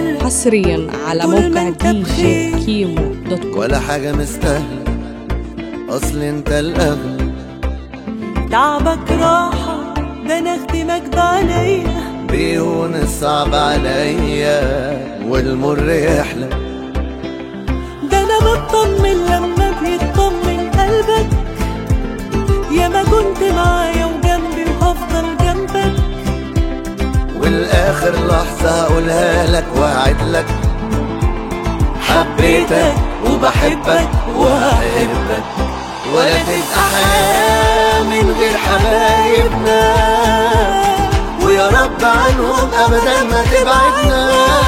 سهلة حصريا على طول ما موقع انت دي جي بخير. كيمو دوت كوم ولا حاجة مستاهلة أصل أنت الأغلى تعبك راحة ده انا اخدمك بعينيا بيهون الصعب عليا والمر يحلى ده انا بطمن لما بيطمن قلبك يا ما كنت معايا وجنبي وهفضل جنبك والآخر لحظة هقولها لك وأعد لك حبيتك وبحبك وهحبك ولا تبقى حياة من غير حبايبنا ويا رب عنهم أبدا ما تبعدنا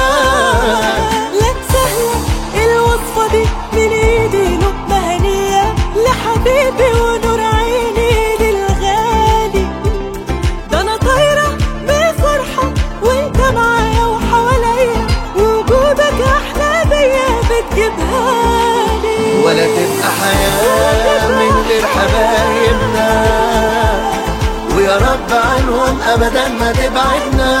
لك سهلة الوصفة دي من ايدي لقمة هنية لحبيبي ونور عيني للغالي ده انا طايرة بفرحة وانت معايا وحواليا وجودك احلى بيا بتجيبها لي ولا تبقى حياة من غير حبايبنا ويا رب عنهم أبدا ما تبعدنا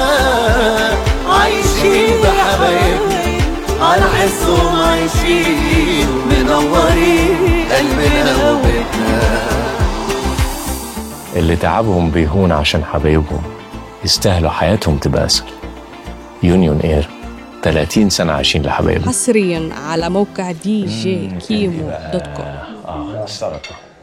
عايشين بحبايبنا على حسهم عايشين منورين قلبنا وبيتنا اللي تعبهم بيهون عشان حبايبهم يستاهلوا حياتهم تبقى أسهل يونيون اير 30 سنة عايشين لحبايبهم حصريا على موقع دي جي كيمو دوت كوم اه استغرق